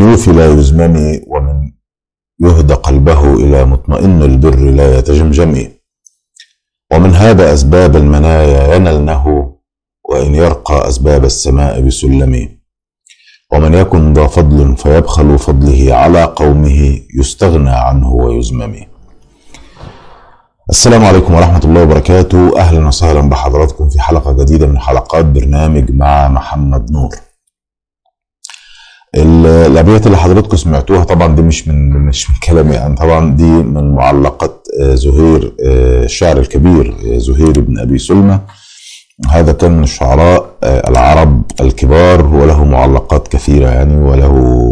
يوفي لا يزمم ومن يهدى قلبه إلى مطمئن البر لا يتجمجم ومن هذا أسباب المنايا ينلنه وإن يرقى أسباب السماء بسلم ومن يكن ذا فضل فيبخل فضله على قومه يستغنى عنه ويزمم السلام عليكم ورحمة الله وبركاته أهلا وسهلا بحضراتكم في حلقة جديدة من حلقات برنامج مع محمد نور الابيات اللي حضراتكم سمعتوها طبعا دي مش من مش من كلامي يعني طبعا دي من معلقات زهير الشاعر الكبير زهير بن ابي سلمى هذا كان من الشعراء العرب الكبار وله معلقات كثيره يعني وله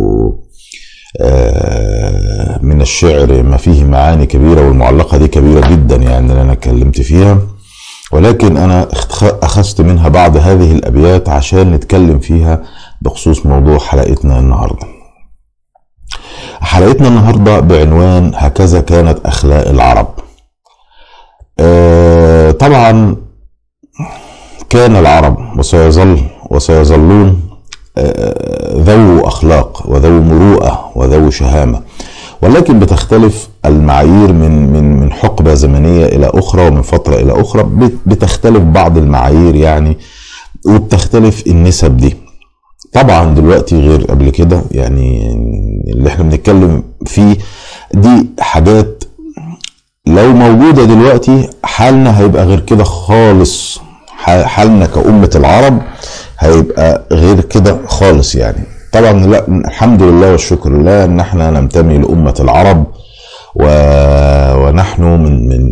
من الشعر ما فيه معاني كبيره والمعلقه دي كبيره جدا يعني اللي انا اتكلمت فيها ولكن انا اخذت منها بعض هذه الابيات عشان نتكلم فيها بخصوص موضوع حلقتنا النهارده. حلقتنا النهارده بعنوان هكذا كانت اخلاق العرب. آه طبعا كان العرب وسيظل وسيظلون آه ذو اخلاق وذو مروءه وذو شهامه. ولكن بتختلف المعايير من من من حقبه زمنيه الى اخرى ومن فتره الى اخرى بتختلف بعض المعايير يعني وبتختلف النسب دي. طبعا دلوقتي غير قبل كده يعني اللي احنا بنتكلم فيه دي حاجات لو موجوده دلوقتي حالنا هيبقى غير كده خالص حالنا كأمة العرب هيبقى غير كده خالص يعني طبعا لا الحمد لله والشكر لله ان احنا ننتمي لأمة العرب و... ونحن من من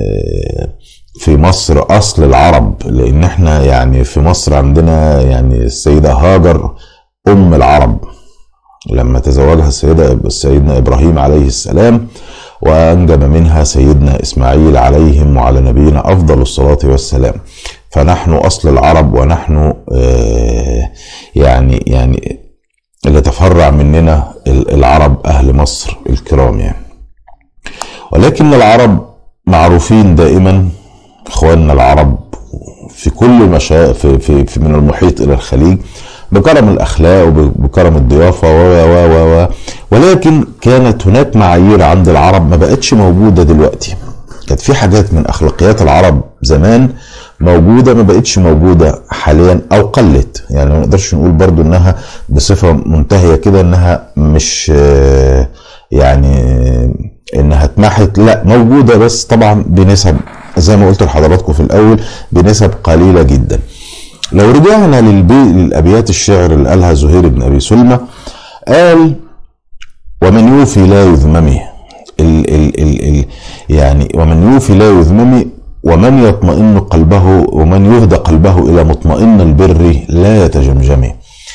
في مصر اصل العرب لان احنا يعني في مصر عندنا يعني السيده هاجر ام العرب لما تزوجها السيده سيدنا ابراهيم عليه السلام وانجب منها سيدنا اسماعيل عليهم وعلى نبينا افضل الصلاه والسلام فنحن اصل العرب ونحن آه يعني يعني اللي تفرع مننا العرب اهل مصر الكرام يعني ولكن العرب معروفين دائما اخواننا العرب في كل مشا في, في, في من المحيط الى الخليج بكرم الاخلاق وبكرم الضيافه و و و و ولكن كانت هناك معايير عند العرب ما بقتش موجوده دلوقتي كانت في حاجات من اخلاقيات العرب زمان موجوده ما بقتش موجوده حاليا او قلت يعني ما نقدرش نقول برضو انها بصفه منتهيه كده انها مش يعني انها اتمحت لا موجوده بس طبعا بنسب زي ما قلت لحضراتكم في الاول بنسب قليله جدا لو رجعنا للبي... للابيات الشعر اللي قالها زهير بن ابي سلمى قال ومن يوفي لا يذممه ال ال ال ال يعني ومن يوفي لا يذممه ومن يطمئن قلبه ومن يهدى قلبه الى مطمئن البر لا يتجمجم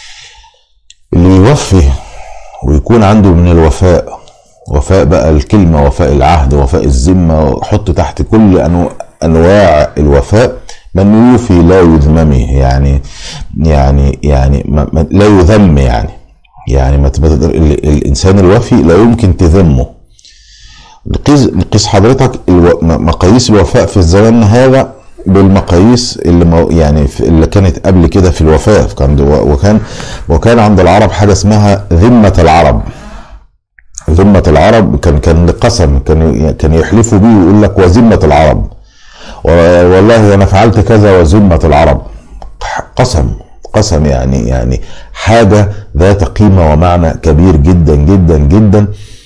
اللي يوفي ويكون عنده من الوفاء وفاء بقى الكلمه وفاء العهد وفاء الذمه حط تحت كل انواع الوفاء من يوفي لا يذممه يعني يعني يعني ما لا يذم يعني يعني ما تقدر الانسان الوفي لا يمكن تذمه نقيس نقيس حضرتك مقاييس الوفاء في الزمان هذا بالمقاييس اللي يعني اللي كانت قبل كده في الوفاء كان وكان وكان عند العرب حاجه اسمها ذمه العرب ذمة العرب كان كان قسم كان كان يحلفوا بيه ويقول لك وذمة العرب والله انا فعلت كذا وذمة العرب قسم قسم يعني يعني حاجة ذات قيمة ومعنى كبير جدا جدا جدا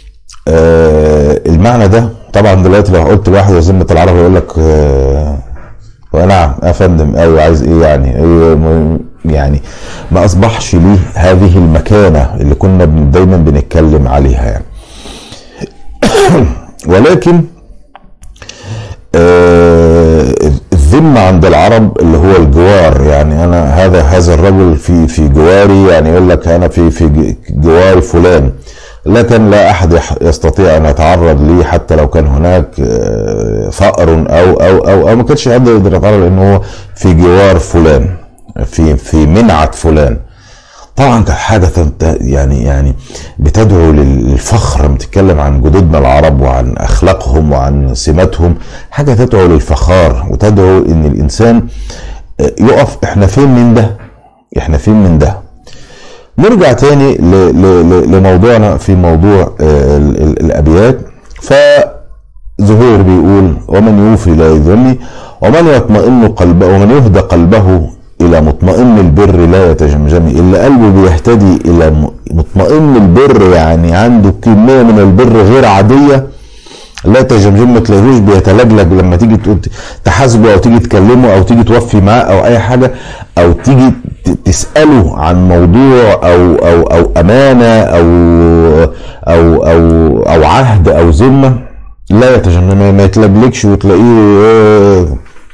آه المعنى ده طبعا دلوقتي لو قلت لواحد وذمة العرب يقول لك آه ونعم يا فندم ايوه عايز ايه يعني أيوة يعني ما اصبحش ليه هذه المكانه اللي كنا دايما بنتكلم عليها يعني ولكن آه الذمه عند العرب اللي هو الجوار يعني انا هذا هذا الرجل في في جواري يعني يقول لك انا في في جوار فلان لكن لا احد يستطيع ان يتعرض لي حتى لو كان هناك ثأر او او او او ما كانش حد يقدر يتعرض لانه هو في جوار فلان في في منعة فلان طبعا كانت حاجة يعني يعني بتدعو للفخر لما تتكلم عن جدودنا العرب وعن أخلاقهم وعن سماتهم حاجة تدعو للفخار وتدعو إن الإنسان يقف إحنا فين من ده؟ إحنا فين من ده؟ نرجع تاني ل- ل- ل- لموضوعنا في موضوع آه، ال- ال- الابيات فزهير بيقول ومن يوفي لا يذلي ومن يطمئن قلبه ومن يهدى قلبه الى مطمئن البر لا يتجمجم اللي قلبه بيهتدي الى م- مطمئن البر يعني عنده كميه من البر غير عاديه لا تجمجم ما تلاقيهوش بيتلجلج لما تيجي تقول تحاسبه او تيجي تكلمه او تيجي توفي معاه او اي حاجه او تيجي ت- تساله عن موضوع او او او امانه او او او او عهد او ذمه لا يتجمجم ما- ما يتلجلجش وتلاقيه آه،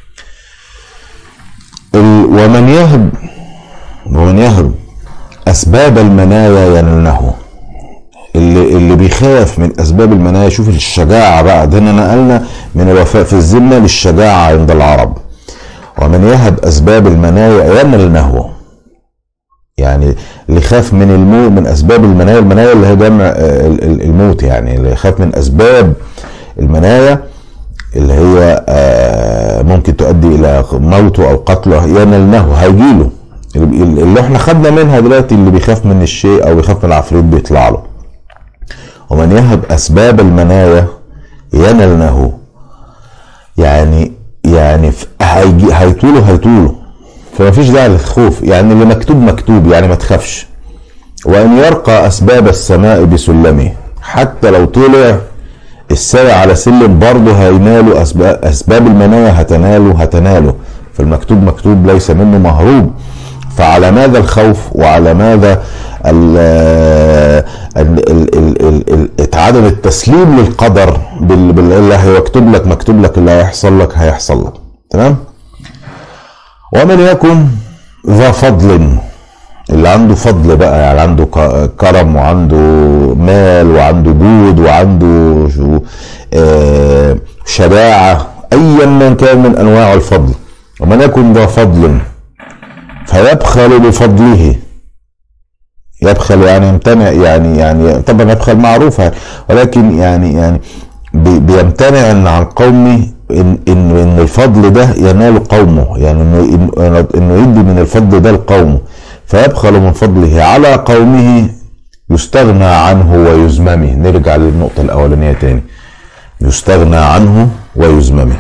ال- ومن يهب ومن يهب اسباب المنايا ينله اللي اللي بيخاف من اسباب المنايا شوف الشجاعه بقى ده نقلنا من الوفاء في الذمه للشجاعه عند العرب ومن يهب اسباب المنايا ينل النهو يعني اللي خاف من الموت من اسباب المنايا المنايا اللي هي جمع آه، ال- ال- الموت يعني اللي خاف من اسباب المنايا اللي هي آه، ممكن تؤدي الى موته او قتله ينلنه هيجيله اللي احنا خدنا منها دلوقتي اللي بيخاف من الشيء او بيخاف من العفريت بيطلع له ومن يهب اسباب المنايا ينلنه يعني يعني ف- هيجي هيطوله هيطوله فما فيش داعي للخوف يعني اللي مكتوب مكتوب يعني ما تخافش وان يرقى اسباب السماء بسلمه حتى لو طلع الساعي على سلم برضه هيناله اسباب اسباب المنايا هتناله هتناله فالمكتوب مكتوب ليس منه مهروب فعلى ماذا الخوف وعلى ماذا ال ال ال ال ال عدم التسليم للقدر بال- بال- اللي هيكتب لك مكتوب لك اللي هيحصل لك هيحصل لك تمام ومن يكن ذا فضل اللي عنده فضل بقى يعني عنده ك- كرم وعنده مال وعنده جود وعنده شو آه، شجاعة أيا من كان من أنواع الفضل ومن يكن ذا فضل فيبخل بفضله يبخل يعني يمتنع يعني يعني طبعا يبخل معروفة ولكن يعني يعني بي- بيمتنع عن عن قومه ان ان ان الفضل ده ينال قومه يعني انه إن- انه يدي من الفضل ده لقومه فيبخل من فضله على قومه يستغنى عنه ويزممه نرجع للنقطة الأولانية تاني يستغنى عنه ويزممه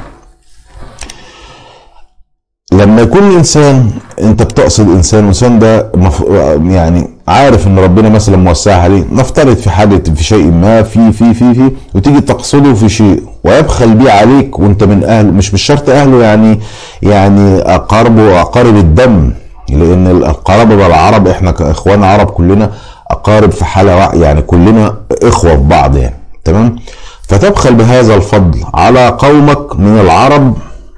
لما يكون الانسان انت بتقصد انسان الانسان ده مف... يعني عارف ان ربنا مثلا موسعها عليه نفترض في حاجه في شيء ما في في في في وتيجي تقصده في شيء ويبخل بيه عليك وانت من اهله مش مش شرط اهله يعني يعني اقاربه واقارب الدم لان القرابه العرب احنا كاخوان عرب كلنا اقارب في حاله وا- يعني كلنا اخوه في بعض يعني تمام فتبخل بهذا الفضل على قومك من العرب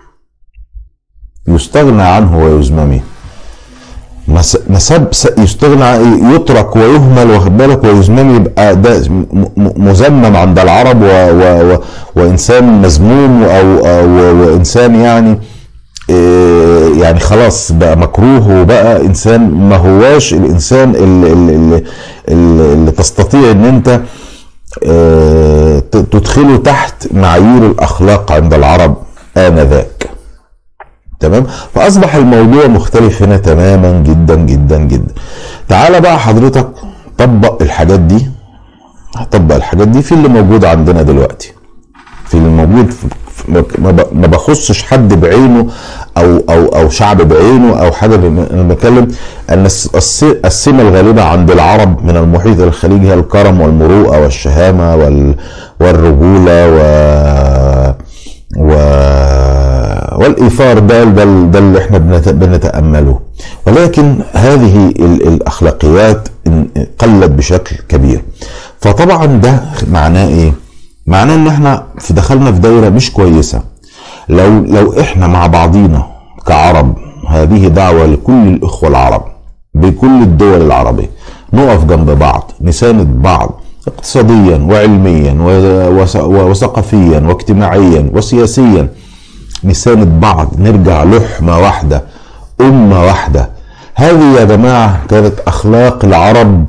يستغنى عنه ويزممه مس- مسب س- يستغنى عن- يترك ويهمل واخد بالك ويزمم يبقى ده م- م- مذمم عند العرب و و و وانسان مذموم او, أو وانسان يعني إيه، يعني خلاص بقى مكروه وبقى انسان ما هواش الانسان اللي, اللي, اللي, اللي تستطيع ان انت آه، ت- تدخله تحت معايير الاخلاق عند العرب انذاك تمام فاصبح الموضوع مختلف هنا تماما جدا جدا جدا تعال بقى حضرتك طبق الحاجات دي هطبق الحاجات دي في اللي موجود عندنا دلوقتي في اللي موجود في في- ما ب- ما بخصش حد بعينه او او او شعب بعينه او حاجه بم- انا بتكلم ان الس- الس- السمه الغالبه عند العرب من المحيط الخليجي هي الكرم والمروءه والشهامه وال والرجوله و و والايثار ده ده, ده اللي احنا بنت- بنتامله ولكن هذه ال- الاخلاقيات ان- قلت بشكل كبير فطبعا ده معناه ايه معناه ان احنا في دخلنا في دايره مش كويسه لو لو احنا مع بعضينا كعرب هذه دعوه لكل الاخوه العرب بكل الدول العربيه نقف جنب بعض نساند بعض اقتصاديا وعلميا و- وث- وثقافيا واجتماعيا وسياسيا نساند بعض نرجع لحمة واحدة أمة واحدة هذه يا جماعة كانت أخلاق العرب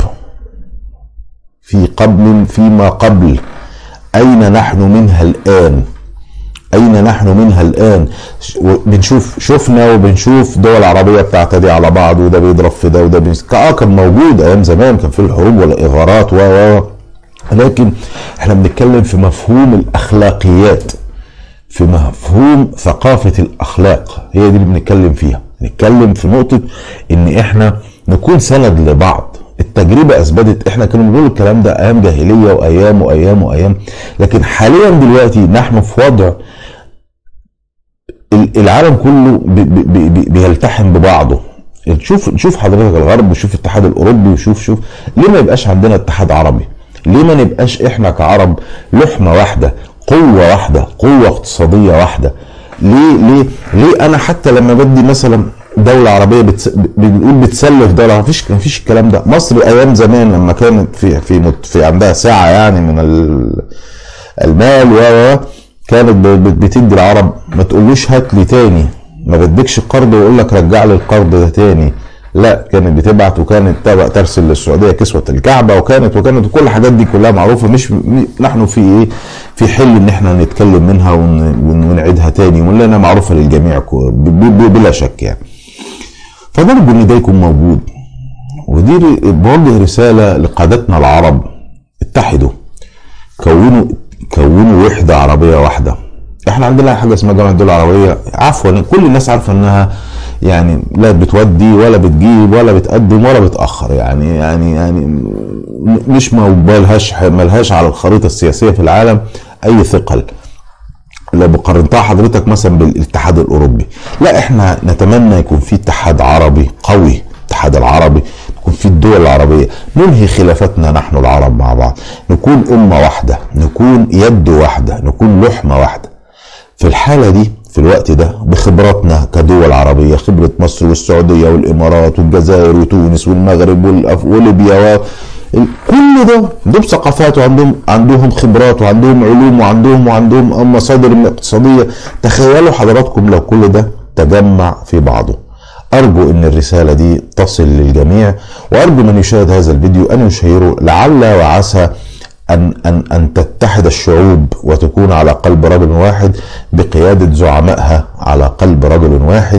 في قبل فيما قبل أين نحن منها الآن اين نحن منها الان ش- و- بنشوف شفنا وبنشوف دول عربيه بتعتدي على بعض وده بيضرب في ده وده بيس... اه كان موجود ايام زمان كان في الحروب والاغارات و و و. لكن احنا بنتكلم في مفهوم الاخلاقيات في مفهوم ثقافة الأخلاق هي دي اللي بنتكلم فيها نتكلم في نقطة إن إحنا نكون سند لبعض التجربة أثبتت إحنا كنا بنقول الكلام ده أيام جاهلية وأيام وأيام وأيام لكن حاليا دلوقتي نحن في وضع ال- العالم كله بي- بي- بي- بيلتحم ببعضه شوف شوف حضرتك الغرب وشوف الاتحاد الاوروبي وشوف شوف ليه ما يبقاش عندنا اتحاد عربي؟ ليه ما نبقاش احنا كعرب لحمه واحده قوه واحده قوه اقتصاديه واحده ليه ليه ليه انا حتى لما بدي مثلا دولة عربية بتس... بنقول بتسلف دولة مفيش مفيش الكلام ده، مصر أيام زمان لما كانت في في مت... في عندها سعة يعني من ال... المال و و كانت ب- ب- بتدي العرب ما تقولوش هات لي تاني ما بدكش القرض ويقول لك رجع لي القرض ده تاني لا كانت بتبعت وكانت تبع ترسل للسعوديه كسوه الكعبه وكانت وكانت وكل الحاجات دي كلها معروفه مش م- نحن في ايه في حل ان احنا نتكلم منها ون- ون- ونعيدها تاني ولنا معروفه للجميع كو- ب- ب- بلا شك يعني فنرجو ان ده يكون موجود ودي ر- بوجه رساله لقادتنا العرب اتحدوا كونوا كونوا وحده عربيه واحده احنا عندنا حاجه اسمها جامعه الدول العربيه عفوا كل الناس عارفه انها يعني لا بتودي ولا بتجيب ولا بتقدم ولا بتاخر يعني يعني يعني م- مش ملهاش ملهاش على الخريطه السياسيه في العالم اي ثقل لو قارنتها حضرتك مثلا بالاتحاد الاوروبي لا احنا نتمنى يكون في اتحاد عربي قوي الاتحاد العربي يكون في الدول العربية ننهي خلافاتنا نحن العرب مع بعض نكون أمة واحدة نكون يد واحدة نكون لحمة واحدة في الحالة دي في الوقت ده بخبراتنا كدول عربية خبرة مصر والسعودية والإمارات والجزائر وتونس والمغرب والأف- وليبيا و... كل ده دول ثقافات وعندهم عندهم خبرات وعندهم علوم وعندهم وعندهم مصادر اقتصادية تخيلوا حضراتكم لو كل ده تجمع في بعضه أرجو أن الرسالة دي تصل للجميع وأرجو من يشاهد هذا الفيديو أن يشيره لعل وعسى أن أن أن تتحد الشعوب وتكون على قلب رجل واحد بقيادة زعمائها على قلب رجل واحد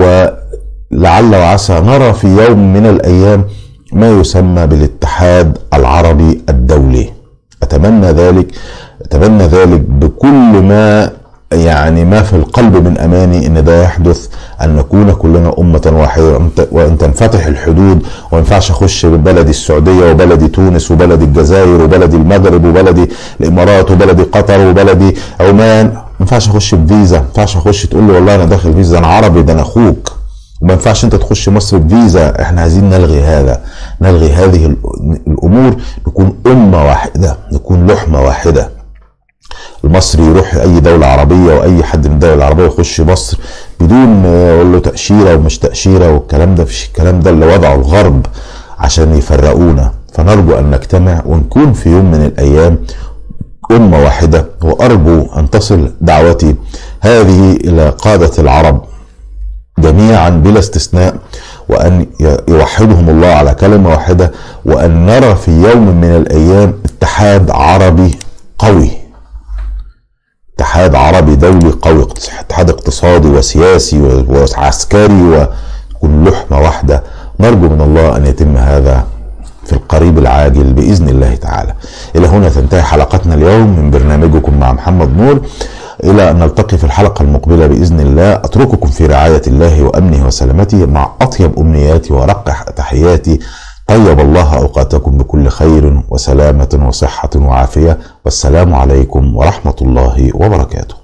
ولعل وعسى نرى في يوم من الأيام ما يسمى بالاتحاد العربي الدولي أتمنى ذلك أتمنى ذلك بكل ما يعني ما في القلب من اماني ان ده يحدث ان نكون كلنا امه واحده وأن- وان تنفتح الحدود وما ينفعش اخش بلدي السعوديه وبلدي تونس وبلدي الجزائر وبلدي المغرب وبلدي الامارات وبلدي قطر وبلدي عمان ما ينفعش اخش بفيزا ما ينفعش اخش تقول لي والله انا داخل فيزا انا عربي ده انا اخوك وما ينفعش انت تخش مصر بفيزا احنا عايزين نلغي هذا نلغي هذه الأ- الامور نكون امه واحده نكون لحمه واحده المصري يروح اي دوله عربيه واي حد من الدول العربيه يخش مصر بدون ما يقول له تاشيره ومش تاشيره والكلام ده مفيش الكلام ده اللي وضعه الغرب عشان يفرقونا فنرجو ان نجتمع ونكون في يوم من الايام امه واحده وارجو ان تصل دعوتي هذه الى قاده العرب جميعا بلا استثناء وان يوحدهم الله على كلمه واحده وان نرى في يوم من الايام اتحاد عربي قوي اتحاد عربي دولي قوي اتحاد اقتصادي وسياسي و- وعسكري وكل لحمه واحده نرجو من الله ان يتم هذا في القريب العاجل باذن الله تعالى. الى هنا تنتهي حلقتنا اليوم من برنامجكم مع محمد نور الى ان نلتقي في الحلقه المقبله باذن الله اترككم في رعايه الله وامنه وسلامته مع اطيب امنياتي ورق تحياتي طيب الله اوقاتكم بكل خير وسلامه وصحه وعافيه والسلام عليكم ورحمه الله وبركاته.